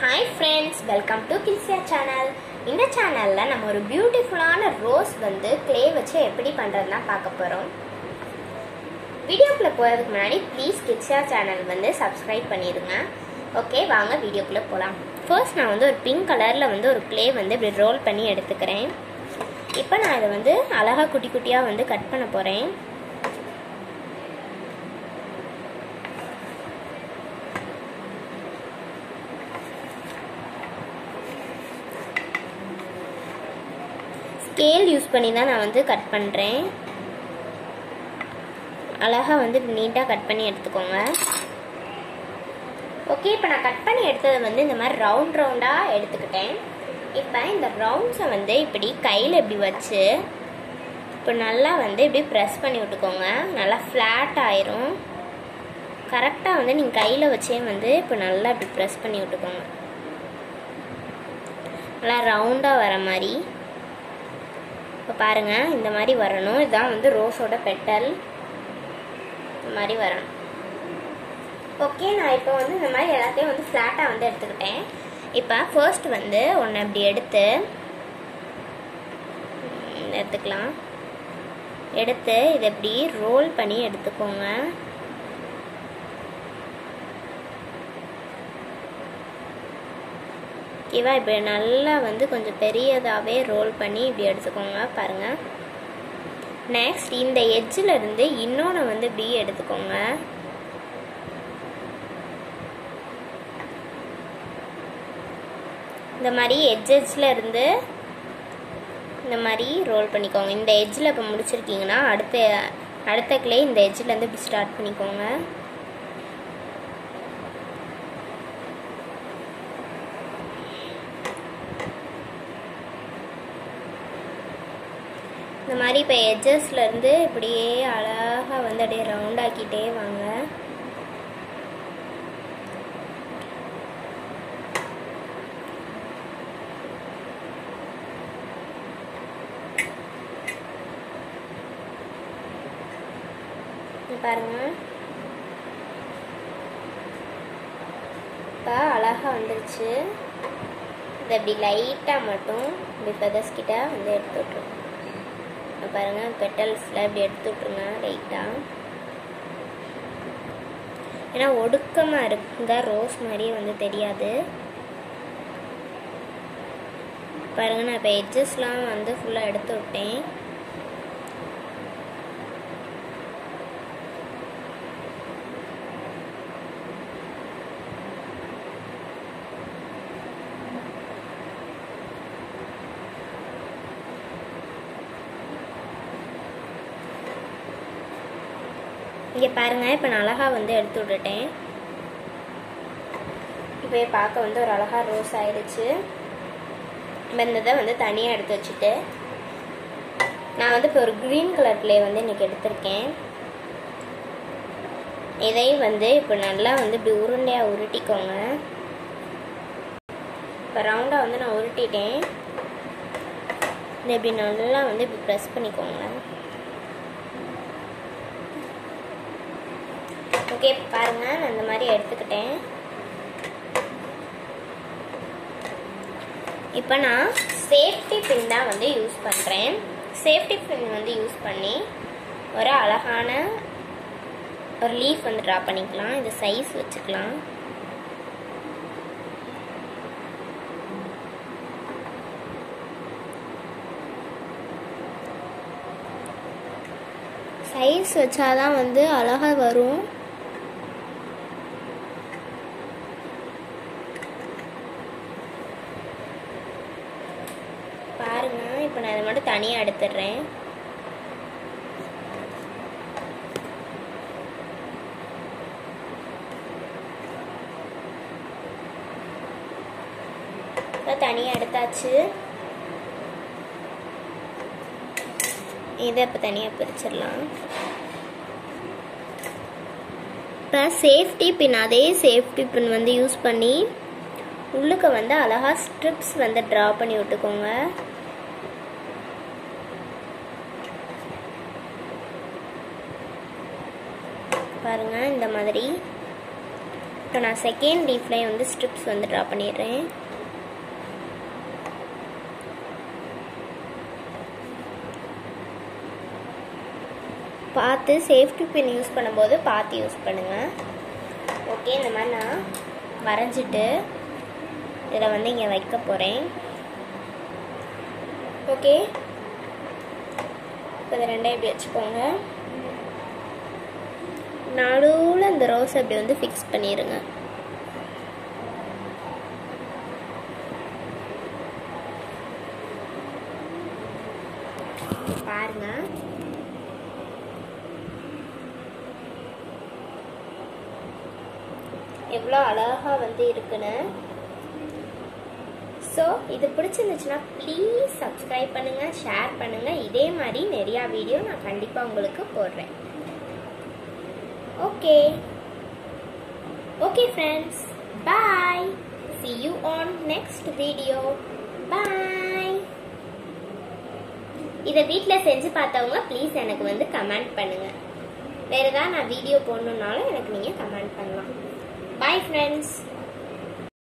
hi friends welcome to கில்சியா channel இந்த சேனலில் நம்ம ஒரு பியூட்டிஃபுல்லான ரோஸ் வந்து க்ளே வச்சு எப்படி பண்ணுறதுனா பார்க்க போகிறோம் வீடியோக்குள்ளே போகிறதுக்கு முன்னாடி ப்ளீஸ் கில்சியா சேனல் வந்து சப்ஸ்கிரைப் பண்ணிடுங்க ஓகே வாங்க வீடியோக்குள்ளே போகலாம் ஃபர்ஸ்ட் நான் வந்து ஒரு பிங்க் கலரில் வந்து ஒரு க்ளே வந்து இப்படி ரோல் பண்ணி எடுத்துக்கிறேன் இப்போ நான் இதை வந்து அழகாக குட்டி குட்டியாக வந்து கட் பண்ண போகிறேன் ஸ்கேல் யூஸ் பண்ணி தான் நான் வந்து கட் பண்ணுறேன் அழகாக வந்து நீட்டாக கட் பண்ணி எடுத்துக்கோங்க ஓகே இப்போ நான் கட் பண்ணி எடுத்ததை வந்து இந்த மாதிரி ரவுண்ட் ரவுண்டாக எடுத்துக்கிட்டேன் இப்போ இந்த ரவுண்ட்ஸை வந்து இப்படி கையில் இப்படி வச்சு இப்போ நல்லா வந்து இப்படி ப்ரெஸ் பண்ணி விட்டுக்கோங்க நல்லா ஃப்ளாட் ஆயிரும் கரெக்டாக வந்து நீங்கள் கையில் வச்சே வந்து இப்போ நல்லா இப்படி ப்ரெஸ் பண்ணி விட்டுக்கோங்க நல்லா ரவுண்டாக வர மாதிரி இப்போ பாருங்கள் இந்த மாதிரி வரணும் இதுதான் வந்து ரோஸோட பெட்டல் இந்த மாதிரி வரணும் ஓகே நான் இப்போ வந்து இந்த மாதிரி எல்லாத்தையும் வந்து ஃப்ளாட்டாக வந்து எடுத்துக்கிட்டேன் இப்போ ஃபர்ஸ்ட் வந்து ஒன்று இப்படி எடுத்து எடுத்துக்கலாம் எடுத்து இதை இப்படி ரோல் பண்ணி எடுத்துக்கோங்க ஓகேவா இப்போ நல்லா வந்து கொஞ்சம் பெரியதாகவே ரோல் பண்ணி இப்படி எடுத்துக்கோங்க பாருங்கள் நெக்ஸ்ட் இந்த எட்ஜில் இருந்து இன்னொன்று வந்து இப்படி எடுத்துக்கோங்க இந்த மாதிரி எட்ஜ் எட்ஜில் இருந்து இந்த மாதிரி ரோல் பண்ணிக்கோங்க இந்த எட்ஜில் இப்போ முடிச்சிருக்கீங்கன்னா அடுத்த அடுத்த கிளே இந்த எட்ஜிலேருந்து இப்படி ஸ்டார்ட் பண்ணிக்கோங்க இந்த மாதிரி இப்போ எட்ஜஸ்லேருந்து இப்படியே அழகாக வந்து அப்படியே ரவுண்ட் ஆக்கிட்டே வாங்க பாருங்க இப்போ அழகாக வந்துருச்சு இதை இப்படி லைட்டாக மட்டும் இப்படி ஃபெதர்ஸ் கிட்ட வந்து எடுத்து விட்ருங்க பாருங்கள் பெட்டல்ஸில் இப்படி எடுத்து விட்ருங்க லைட்டாக ஏன்னா ஒடுக்கமாக இருந்தால் ரோஸ் மாதிரியே வந்து தெரியாது பாருங்கள் நான் இப்போ எட்ஜஸ்லாம் வந்து ஃபுல்லாக எடுத்து விட்டேன் இங்கே பாருங்கள் இப்போ நான் அழகாக வந்து எடுத்து விட்டுட்டேன் இப்போ பார்க்க வந்து ஒரு அழகாக ரோஸ் ஆயிடுச்சு வெந்ததை வந்து தனியாக எடுத்து வச்சுட்டு நான் வந்து இப்போ ஒரு க்ரீன் கலர் க்ளே வந்து இன்றைக்கி எடுத்திருக்கேன் இதையும் வந்து இப்போ நல்லா வந்து இப்படி உருண்டையாக உருட்டிக்கோங்க இப்போ ரவுண்டாக வந்து நான் உருட்டிட்டேன் இதை இப்படி நல்லா வந்து இப்படி ப்ரெஸ் பண்ணிக்கோங்க ஓகே பாருங்க நான் இந்த மாதிரி எடுத்துக்கிட்டேன் இப்போ நான் சேஃப்டி பின் தான் வந்து யூஸ் பண்ணுறேன் சேஃப்டி பின் வந்து யூஸ் பண்ணி ஒரு அழகான ஒரு லீஃப் வந்து ட்ரா பண்ணிக்கலாம் இது சைஸ் வச்சுக்கலாம் சைஸ் வச்சாதான் வந்து அழகாக வரும் பாருங்க இப்போ நான் இதை மட்டும் தனியாக எடுத்துடுறேன் இப்போ தனியாக எடுத்தாச்சு இதை இப்போ தனியாக பிரிச்சிடலாம் இப்போ சேஃப்டி பின் அதே சேஃப்டி பின் வந்து யூஸ் பண்ணி உள்ளுக்கு வந்து அழகாக ஸ்ட்ரிப்ஸ் வந்து ட்ரா பண்ணி விட்டுக்கோங்க பாருங்க இந்த மாதிரி இப்போ நான் செகண்ட் லீஃப்லேயும் வந்து ஸ்ட்ரிப்ஸ் வந்து ட்ரா பண்ணிடுறேன் பார்த்து சேஃப்டி பின் யூஸ் பண்ணும்போது பார்த்து யூஸ் பண்ணுங்கள் ஓகே இந்த மாதிரி நான் வரைஞ்சிட்டு இதில் வந்து இங்கே வைக்க போகிறேன் ஓகே இப்போ இதை ரெண்டே இப்படி வச்சுக்கோங்க நடுவில் இந்த ரோஸ் அப்படி வந்து ஃபிக்ஸ் பண்ணிடுங்க பாருங்க எவ்வளோ அழகாக வந்து இருக்குன்னு ஸோ இது பிடிச்சிருந்துச்சுன்னா ப்ளீஸ் சப்ஸ்கிரைப் பண்ணுங்கள் ஷேர் பண்ணுங்கள் இதே மாதிரி நிறையா வீடியோ நான் கண்டிப்பாக உங்களுக்கு போடுறேன் okay okay friends bye see you on next video bye இதை வீட்டில் செஞ்சு பார்த்தவங்க ப்ளீஸ் எனக்கு வந்து கமெண்ட் பண்ணுங்கள் வேறு ஏதாவது நான் வீடியோ போடணுன்னாலும் எனக்கு நீங்கள் கமெண்ட் பண்ணலாம் பாய் ஃப்ரெண்ட்ஸ்